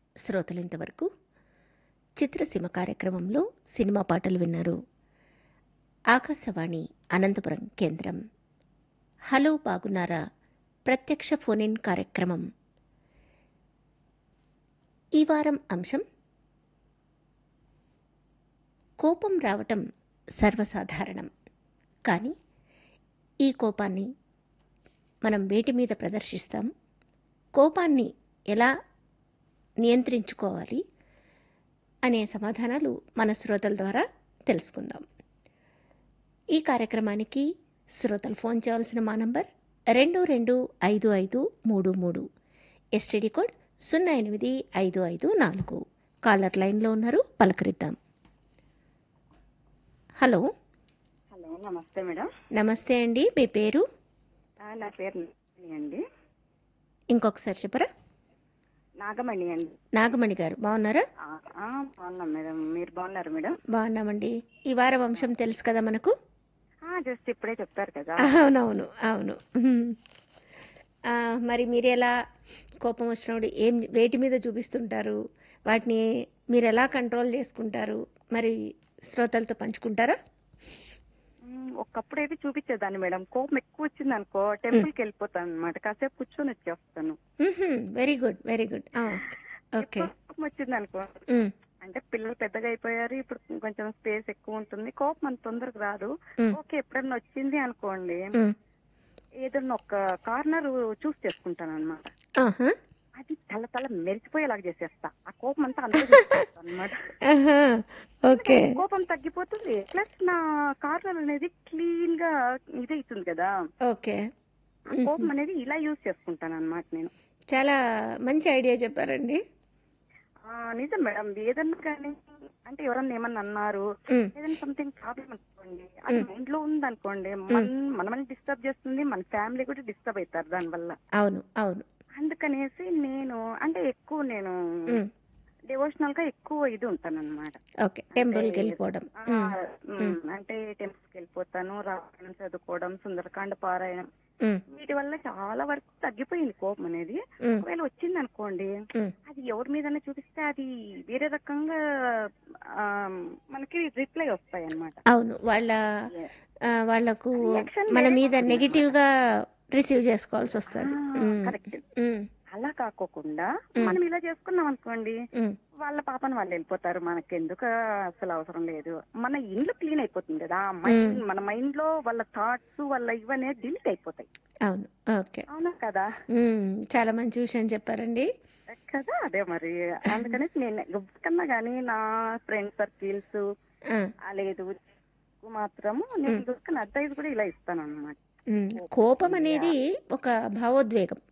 శ్రోతలు ఇంతవరకు చిత్రసీమ కార్యక్రమంలో సినిమా పాటలు విన్నారు ఆకాశవాణి అనంతపురం కేంద్రం హలో బాగున్నారా ప్రత్యక్ష ఫోన్ ఇన్ కార్యక్రమం ఈ వారం అంశం కోపం రావటం సర్వసాధారణం కానీ ఈ కోపాన్ని మనం వేటి మీద ప్రదర్శిస్తాం కోపాన్ని ఎలా నియంత్రించుకోవాలి అనే సమాధానాలు మన శ్రోతల ద్వారా తెలుసుకుందాం ఈ కార్యక్రమానికి శ్రోతలు ఫోన్ చేయాల్సిన మా నంబర్ రెండు రెండు ఐదు ఐదు మూడు మూడు ఎస్టీడీ కోడ్ సున్నా ఎనిమిది ఐదు ఐదు నాలుగు కాలర్ లైన్లో ఉన్నారు పలకరిద్దాం హలో హలో నమస్తే మేడం నమస్తే అండి మీ పేరు ఆ, నా పేరు నాగమణి అండి ఇంకొకసారి చెప్పరా నాగమణి అండి నాగమణి గారు బాగున్నారా ఆ, ఆ, బాగున్నాం మేడం మీరు బాగున్నారు మేడం బాగున్నామండి ఈ వారం అంశం తెలుసు కదా మనకు జస్ట్ ఇప్పుడే చెప్పారు కదా అవునవును అవును ఉహుం. ఆ, మరి మీరు ఎలా కోపం వచ్చినప్పుడు ఏం వేటి మీద చూపిస్తుంటారు వాటిని మీరు ఎలా కంట్రోల్ చేసుకుంటారు మరి శ్రోతలతో పంచుకుంటారా మ్, ఒకప్పుడు అయితే చూపించేదాన్ని మేడం కోపం ఎక్కువ వచ్చింది అనుకో టెంపుల్కి వెళ్ళిపోతాను అనమాట కాసేపు కూర్చొని వచ్చేస్తాను very good very good okay ఎక్కువ కోపం వచ్చింది అనుకో ఉమ్, అంటే పిల్లలు పెద్దగా అయిపోయారు ఇప్పుడు కొంచెం స్పేస్ ఎక్కువ ఉంటుంది కోపం అంత తొందరగా రాదు ఉమ్, ఓకే ఎప్పుడన్నా వచ్చింది అనుకోండి ఉమ్. ఏదన్నా ఒక కార్నర్ చూస్ చేసుకుంటాను అనమాట ఆహా, అది తల తల మెరిచిపోయేలాగా చేసేస్తా ఆ కోపం అంతా అంతా అనమాట ఆహా, ఓకే కోపం తగ్గిపోతుంది ప్లస్ నా కార్నర్ అనేది క్లీన్ గా ఇదవుతుంది కదా ఓకే ఆ కోపం అనేది ఇలా యూజ్ చేసుకుంటాను అనమాట నేను చాలా మంచి ఐడియా చెప్పారండి ఆ, నిజం మేడం ఏదన్నా కానీ అంటే ఎవరన్నా ఏమన్నా అన్నారు ఉమ్, ఏదైనా సంథింగ్ ప్రాబ్లం అనుకోండి అది మైండ్ లో ఉంది అనుకోండి మన మనల్ని డిస్టర్బ్ చేస్తుంది మన ఫ్యామిలీ కూడా డిస్టర్బ్ అవుతారు దానివల్ల అవును అవును అందుకనేసి నేను అంటే ఎక్కువ నేను ఉమ్, డివోషనల్ గా ఎక్కువ ఇది ఉంటాను అనమాట ఓకే టెంపుల్కి వెళ్ళిపోవడం ఉమ్, అంటే టెంపుల్కి వెళ్ళిపోతాను రామాయణం చదువుకోవడం సుందరకాండ పారాయణం ఉమ్, వీటి వల్ల చాలా వరకు తగ్గిపోయింది కోపం అనేది ఉమ్, ఒకవేళ వచ్చింది అనుకోండి ఉమ్. అది ఎవరి మీదైనా చూపిస్తే అది వేరే రకంగా ఆ, మనకి రిప్లై వస్తాయి అన్నమాట అవును వాళ్ళ ఆ, వాళ్ళకు Reaction మన వేరే మీద ఉంటుంది నెగిటివ్ గా రిసీవ్ చేసుకోవాల్సి వస్తుంది ఉమ్, కరెక్ట్ ఉమ్, అలా కాకోకుండా మనం ఇలా చేసుకున్నాం అనుకోండి ఉమ్, వాళ్ళ పాపని వాళ్ళు వెళ్ళిపోతారు మనకి ఎందుకు అసలు అవసరం లేదు మన ఇల్లు క్లీన్ అయిపోతుంది కదా మైండ్ మన మైండ్ లో వాళ్ళ థాట్స్ వాళ్ళ ఇవన్నీ డిలీట్ అయిపోతాయి అవును ఓకే అవునా కదా ఉమ్, చాలా మంచి విషయం చెప్పారండి కదా అదే మరి అందుకని నేను ఎవరికన్నా కానీ నా ఫ్రెండ్ సర్కిల్స్ ఆ, లేదు మాత్రము నేను దొరికిన అడ్వైస్ కూడా ఇలా ఇస్తాను అనమాట ఉమ్, కోపం అనేది ఒక భావోద్వేగం